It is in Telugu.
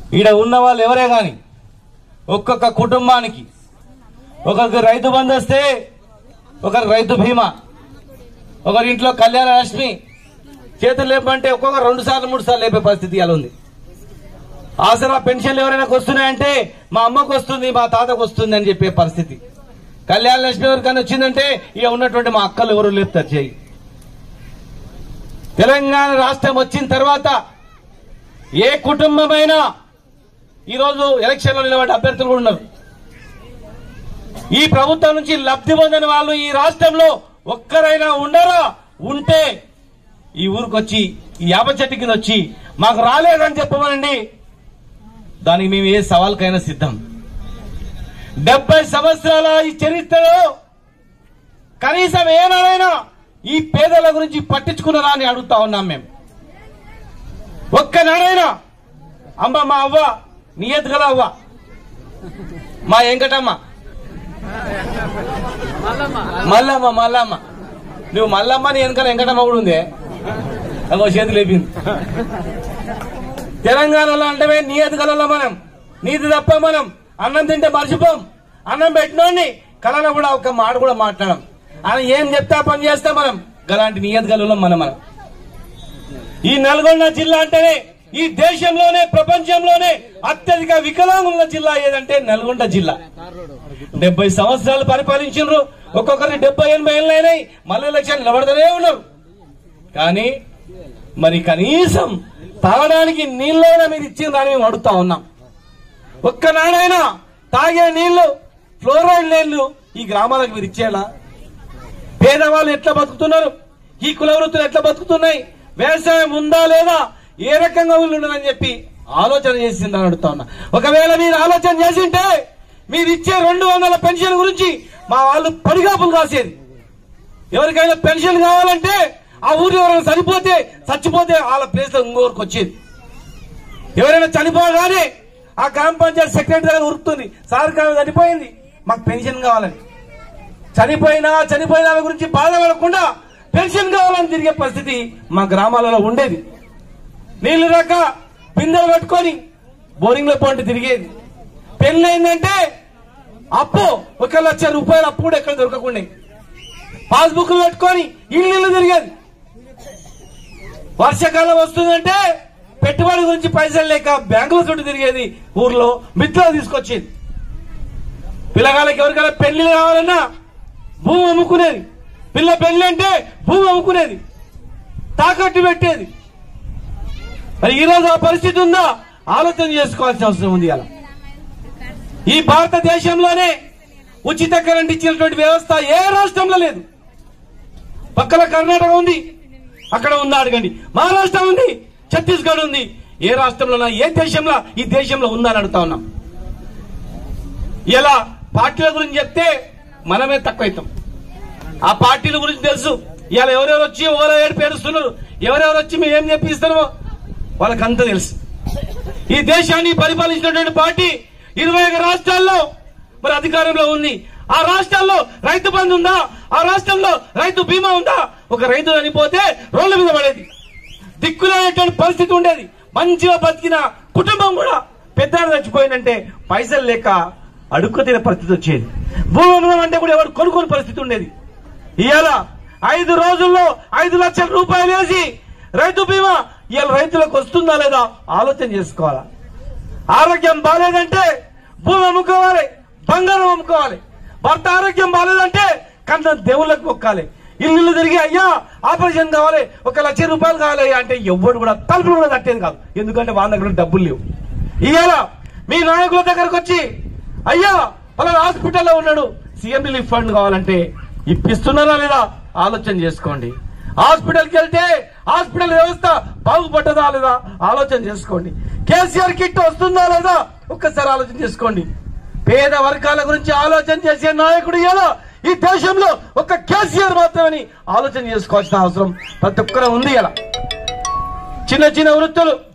ఈడ ఉన్న వాళ్ళు ఎవరే గాని ఒక్కొక్క కుటుంబానికి ఒకరికి రైతు బంధు వస్తే ఒకరికి రైతు బీమా ఒకరి ఇంట్లో కళ్యాణ లక్ష్మి చేతులు లేపంటే ఒక్కొక్క రెండు సార్లు మూడు సార్లు లేపే పరిస్థితి అలా ఉంది ఆసరా పెన్షన్లు ఎవరైనా వస్తున్నాయంటే మా అమ్మకు వస్తుంది మా తాతకు వస్తుంది అని చెప్పే పరిస్థితి కళ్యాణ లక్ష్మి ఎవరికైనా వచ్చిందంటే ఇక ఉన్నటువంటి మా అక్కలు ఎవరు లేపుతారు చేయి తెలంగాణ రాష్ట్రం వచ్చిన తర్వాత ఏ కుటుంబమైనా ఈరోజు ఎలక్షన్లో నిలబడే అభ్యర్థులు కూడా ఉన్నారు ఈ ప్రభుత్వం నుంచి లబ్ధి పొందిన వాళ్ళు ఈ రాష్ట్రంలో ఒక్కరైనా ఉండరా ఉంటే ఈ ఊరికొచ్చి ఈ యాప చెట్టు కింద వచ్చి మాకు రాలేదని చెప్పమనండి దానికి మేము ఏ సవాల్కైనా సిద్ధం డెబ్బై సంవత్సరాల ఈ చరిత్రలో కనీసం ఏనాడైనా ఈ పేదల గురించి పట్టించుకున్నారా అని అడుగుతా ఉన్నాం మేము ఒక్కనాడైనా అమ్మ మా అవ్వ నియత్ గల అవ్వ మా వెంకటమ్మ మల్లమ్మ మల్లమ్మ నువ్వు మల్లమ్మ నీ వెనకాల వెంకటమ్మ కూడా ఉందే అగో చేతి లేపింది తెలంగాణలో అంటే నియతి కలలో మనం నీతి తప్ప మనం అన్నం తింటే మర్చిపోం అన్నం పెట్టినోడిని కళలో కూడా ఒక మాట కూడా మాట్లాడం ఆయన ఏం చెప్తా పని చేస్తాం మనం గలాంటి నియతి కలలో మనం మనం ఈ నల్గొండ జిల్లా అంటేనే ఈ దేశంలోనే ప్రపంచంలోనే అత్యధిక వికలాంగుల జిల్లా ఏదంటే నల్గొండ జిల్లా డెబ్బై సంవత్సరాలు పరిపాలించారు ఒక్కొక్కరి డెబ్బై ఎనభై ఏళ్ళు అయినాయి మళ్ళీ ఎలక్షన్ నిలబడతానే ఉన్నారు కానీ మరి కనీసం తాగడానికి నీళ్ళైనా మీరు ఇచ్చిందని మేము అడుగుతా ఉన్నాం ఒక్కనాడైనా తాగే నీళ్లు ఫ్లోరైడ్ నీళ్లు ఈ గ్రామాలకు మీరు ఇచ్చేలా పేదవాళ్ళు ఎట్లా బతుకుతున్నారు ఈ కుల వృత్తులు ఎట్లా బతుకుతున్నాయి వ్యవసాయం ఉందా లేదా ఏ రకంగా ఉండదని చెప్పి ఆలోచన చేసిందని అడుగుతా ఉన్నా ఒకవేళ మీరు ఆలోచన చేసింటే మీరు ఇచ్చే రెండు వందల పెన్షన్ గురించి మా వాళ్ళు పడిగాపులు కాసేది ఎవరికైనా పెన్షన్ కావాలంటే ఆ ఊరు ఎవరైనా చనిపోతే చచ్చిపోతే వాళ్ళ ప్లేస్ లో ఇంకోరికి వచ్చేది ఎవరైనా చనిపోగానే ఆ గ్రామ పంచాయతీ సెక్రటరీ దగ్గర ఉరుకుతుంది సార్ కాదు చనిపోయింది మాకు పెన్షన్ కావాలని చనిపోయినా చనిపోయిన వాళ్ళ గురించి బాధపడకుండా పెన్షన్ కావాలని తిరిగే పరిస్థితి మా గ్రామాలలో ఉండేది నీళ్లు రాక బిందెలు పట్టుకొని బోరింగ్ లో పోంటి తిరిగేది పెళ్ళైందంటే అప్పు ఒక లక్ష రూపాయలు అప్పు కూడా ఎక్కడ దొరకకుండా పాస్బుక్ పెట్టుకొని ఇల్లు ఇల్లు తిరిగేది వర్షాకాలం వస్తుందంటే పెట్టుబడి గురించి పైసలు లేక బ్యాంకుల చుట్టూ తిరిగేది ఊర్లో మిత్రులు తీసుకొచ్చేది పిల్లగాళ్ళకి ఎవరికైనా పెళ్లి కావాలన్నా భూమి అమ్ముకునేది పిల్ల పెళ్లి అంటే భూమి అమ్ముకునేది తాకట్టు పెట్టేది మరి ఈ రోజు ఆ పరిస్థితి ఉందా ఆలోచన చేసుకోవాల్సిన అవసరం ఉంది అలా ఈ భారతదేశంలోనే ఉచిత కరెంట్ ఇచ్చినటువంటి వ్యవస్థ ఏ రాష్ట్రంలో లేదు పక్కన కర్ణాటక ఉంది అక్కడ ఉందా అడగండి మహారాష్ట్ర ఉంది ఛత్తీస్గఢ్ ఉంది ఏ రాష్ట్రంలో ఏ దేశంలో ఈ దేశంలో ఉందా అని అడుగుతా ఉన్నాం ఇలా పార్టీల గురించి చెప్తే మనమే తక్కువ అవుతాం ఆ పార్టీల గురించి తెలుసు ఇవాళ ఎవరెవరు వచ్చి ఓలో ఏడు పేరుస్తున్నారు ఎవరెవరు వచ్చి మేము ఏం చెప్పిస్తున్నామో వాళ్ళకంతా తెలుసు ఈ దేశాన్ని పరిపాలించినటువంటి పార్టీ ఇరవై ఒక రాష్ట్రాల్లో మరి అధికారంలో ఉంది ఆ రాష్ట్రాల్లో రైతు బంధు ఉందా ఆ రాష్ట్రంలో రైతు బీమా ఉందా ఒక రైతు చనిపోతే రోడ్ల మీద పడేది దిక్కులేనటువంటి పరిస్థితి ఉండేది మంచిగా బతికిన కుటుంబం కూడా పెద్ద చచ్చిపోయిందంటే పైసలు లేక అడుక్కు తినే పరిస్థితి వచ్చేది భూమి అమ్మడం అంటే కూడా ఎవరు కొనుక్కోని పరిస్థితి ఉండేది ఇవాళ ఐదు రోజుల్లో ఐదు లక్షల రూపాయలు వేసి రైతు బీమా ఇవాళ రైతులకు వస్తుందా లేదా ఆలోచన చేసుకోవాలా ఆరోగ్యం బాగాలేదంటే భూమి అమ్ముకోవాలి బంగారం అమ్ముకోవాలి భర్త ఆరోగ్యం బాగాలేదంటే కన్న దేవుళ్ళకి మొక్కాలి ఇల్లు తిరిగి అయ్యా ఆపరేషన్ కావాలి ఒక లక్ష రూపాయలు కావాలి అయ్యా అంటే ఎవ్వడు కూడా తలుపులు కూడా తట్టేది కాదు ఎందుకంటే వాళ్ళ దగ్గర డబ్బులు లేవు ఇవాళ మీ నాయకుల దగ్గరకు వచ్చి అయ్యా పలానా హాస్పిటల్లో ఉన్నాడు సీఎం రిలీఫ్ ఫండ్ కావాలంటే ఇప్పిస్తున్నారా లేదా ఆలోచన చేసుకోండి హాస్పిటల్కి వెళ్తే హాస్పిటల్ వ్యవస్థ బాగుపడ్డదా లేదా ఆలోచన చేసుకోండి కేసీఆర్ కిట్ వస్తుందా లేదా ఒక్కసారి ఆలోచన చేసుకోండి పేద వర్గాల గురించి ఆలోచన చేసే నాయకుడు ఎలా ఈ దేశంలో ఒక కేసీఆర్ మాత్రమని ఆలోచన చేసుకోవాల్సిన అవసరం ప్రతి ఒక్కరూ ఉంది ఇలా చిన్న చిన్న వృత్తులు